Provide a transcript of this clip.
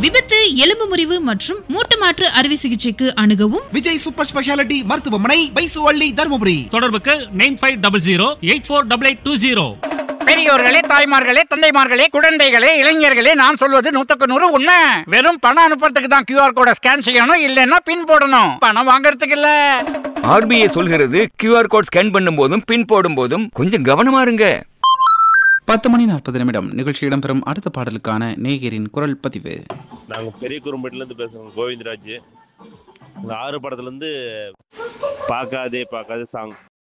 விபத்து எலும்பு முறிவு மற்றும் மூட்டு மாற்று அறுவை சிகிச்சைக்கு அணுகவும் விஜய் சூப்பர் ஸ்பெஷாலிட்டி மருத்துவமனை பைசுவள்ளி தருமபுரி தொடர்புக்கு nine five double zero eight four double eight two zero பெரியோர்களே தாய்மார்களே தந்தைமார்களே குழந்தைகளே இளைஞர்களே நான் சொல்வது நூத்துக்கு நூறு உண்மை வெறும் பணம் அனுப்புறதுக்கு தான் கியூஆர் கோட ஸ்கேன் செய்யணும் இல்லைன்னா பின் போடணும் பணம் வாங்குறதுக்கு இல்ல ஆர்பிஐ சொல்கிறது கியூஆர் கோட் ஸ்கேன் பண்ணும்போதும் பின் போடும்போதும் கொஞ்சம் கவனமா இருங்க பத்து மணி நாற்பது நிமிடம் நிகழ்ச்சி இடம்பெறும் அடுத்த பாடலுக்கான நேயரின் குரல் பதிவு நாங்கள் பெரிய குறும்பேட்டிலேருந்து பேசுகிறோம் கோவிந்தராஜ் இந்த ஆறு படத்துலேருந்து பார்க்காதே பார்க்காதே சாங்